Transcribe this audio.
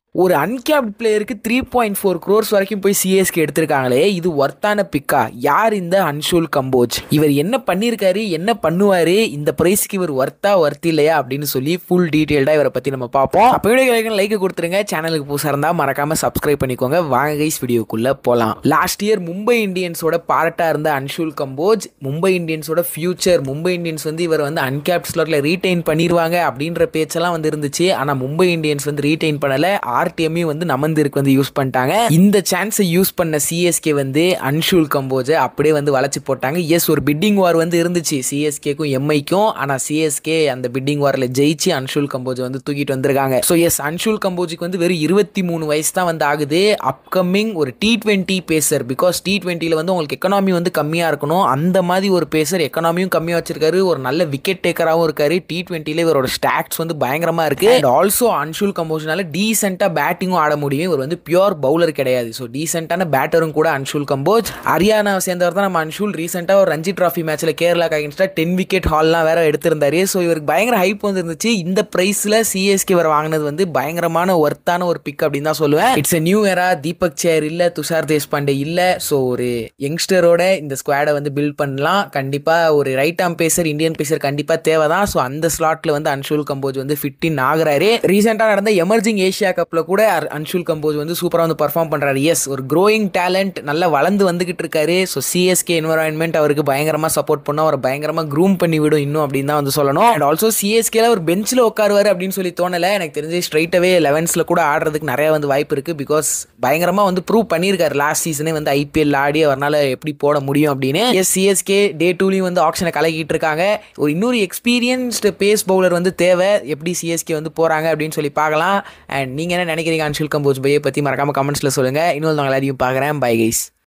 ஒரு அன்கேப்ட் பிளேயருக்கு three point four crores வரைக்கும் போய் சிஎஸ்கே எடுத்திருக்காங்களே இது ஒர்த்தான பிக்கா யார் இந்த அன்ஷுல் கம்போஜ் இவர் என்ன பண்ணியிருக்காரு என்ன பண்ணுவார் இந்த ப்ரைஸ்க்கு இவர் ஒர்த்தா ஒர்த் இல்லையா அப்படின்னு சொல்லி ஃபுல் டீட்டெயில்டாக இவரை பற்றி நம்ம பார்ப்போம் அப்போ வீடியோ லைக் கொடுத்துருங்க சேனலுக்கு புதுசாக இருந்தால் மறக்காமல் சப்ஸ்கிரைப் பண்ணிக்கோங்க வாங்க கைஸ் வீடியோக்குள்ளே போகலாம் லாஸ்ட் இயர் மும்பை இந்தியன்ஸோட பார்ட்டாக இருந்த அன்ஷுல் கம்போஜ் மும்பை இந்தியன்ஸோட ஃபியூச்சர் மும்பை இந்தியன்ஸ் வந்து இவர் வந்து அன்கேப்ட் ஸ்லாட்டில் ரீடைன் பண்ணிடுவாங்க அப்படின்ற பேச்செல்லாம் வந்து இருந்துச்சு ஆனால் மும்பை இந்தியன்ஸ் வந்து ரீடைன் பண்ணலை ஆர்டிஎம்மையும் வந்து நமந்திருக்கு வந்து யூஸ் பண்ணிட்டாங்க இந்த சான்ஸை யூஸ் பண்ண சிஎஸ்கே வந்து அன்ஷுல் கம்போஜை அப்படியே வந்து வளைச்சு போட்டாங்க எஸ் ஒரு பிட்டிங் வார் வந்து இருந்துச்சு சிஎஸ்கேக்கும் எம்ஐக்கும் ஆனால் சிஎஸ்கே அந்த பிட்டிங் வாரில் ஜெயிச்சு அன்ஷுல் கம்போஜை வந்து தூக்கிட்டு வந்திருக்காங்க ஸோ எஸ் அன்ஷுல் கம்போஜுக்கு வந்து வெறும் இருபத்தி மூணு வயசு தான் வந்து ஆகுது அப்கமிங் ஒரு T twenty pacer because T டுவெண்ட்டியில் வந்து உங்களுக்கு எக்கனாமி வந்து கம்மியாக இருக்கணும் அந்த மாதிரி ஒரு பேசர் எக்கனாமியும் கம்மியாக வச்சிருக்காரு ஒரு நல்ல விக்கெட் டேக்கராகவும் இருக்காரு டி டுவெண்ட்டியில் இவரோட ஸ்டாட்ஸ் வந்து பயங்கரமாக இருக்கு அண்ட் ஆல்சோ அன்ஷுல் கம்போஜ்னால டீசெண்டாக பேட்டிங்கும் ஆட முடியும் இவர் வந்து பியூர் பவுலர் கிடையாது ஸோ டீசெண்டான பேட்டரும் கூட அன்ஷுல் கம்போஜ் ஹரியானாவை சேர்ந்தவர் தான் நம்ம அன்ஷுல் ரீசெண்டாக ஒரு ரஞ்சி ட்ராஃபி மேட்ச்சில் கேரளாக்கு அகேன்ஸ்டாக டென் விக்கெட் ஹால்லாம் வேற எடுத்திருந்தாரு ஸோ இவருக்கு பயங்கர ஹைப் வந்து இருந்துச்சு இந்த ப்ரைஸில் சிஎஸ்கே வர வாங்கினது வந்து பயங்கரமான ஒர்த்தான ஒரு பிக் அப்படின்னு தான் சொல்லுவேன் it's a new era Deepak Chahar இல்லை துஷார் தேஷ்பாண்டே இல்லை ஸோ ஒரு யங்ஸ்டரோட இந்த ஸ்குவாடை வந்து பில்ட் பண்ணலாம் கண்டிப்பாக ஒரு ரைட் ஆம் பேசர் இந்தியன் பேசர் கண்டிப்பாக தேவை தான் ஸோ அந்த ஸ்லாட்டில் வந்து அன்ஷுல் கம்போஜ் வந்து ஃபிட்டின் ஆகுறாரு ரீசெண்டாக நடந்த எமர்ஜிங் ஏஷியா கப்பில் கூட அர்- அன்ஷுல் கம்போஜ் வந்து சூப்பராக வந்து பர்ஃபார்ம் பண்ணுறாரு எஸ் ஒரு க்ரோயிங் டேலண்ட் நல்லா வளர்ந்து வந்துகிட்டு இருக்காரு ஸோ சிஎஸ்கே என்வரான்மெண்ட் அவருக்கு பயங்கரமாக சப்போர்ட் பண்ணும் அவர் பயங்கரமாக க்ரூம் பண்ணி விடும் இன்னும் அப்படின்னு தான் வந்து சொல்லணும் அண்ட் ஆல்சோ சிஎஸ்கேல ஒரு பெஞ்சில் உட்காருவார் அப்படின்னு சொல்லி தோணலை எனக்கு தெரிஞ்சு ஸ்ட்ரைட்டாகவே லெவன்ஸில் கூட ஆடுறதுக்கு நிறைய வந்து வாய்ப்பு இருக்குது பிகாஸ் பயங்கரமாக வந்து ப்ரூவ் பண்ணியிருக்காரு லாஸ்ட் சீசனே வந்து ஐபிஎல் ஆடி அவரால் எப்படி போட முடியும் அப்படின்னு எஸ் சிஎஸ்கே டே டூலையும் வந்து ஆப்ஷனை கலக்கிட்டு இருக்காங்க ஒரு இன்னொரு எக்ஸ்பீரியன்ஸ்டு பேஸ் பவுலர் வந்து தேவை எப்படி சிஎஸ்கே வந்து போகிறாங்க அப்படின்னு சொல்லி பார்க்கலாம் அண்ட் நீங்கள் என்ன நினைக்கிறீங்க அன்ஷுல் கம்போஜ் பையை பற்றி மறக்காம கமெண்ட்ஸில் சொல்லுங்கள் இன்னொரு நாங்கள் எல்லாரையும் பார்க்குறேன் பை கைஸ்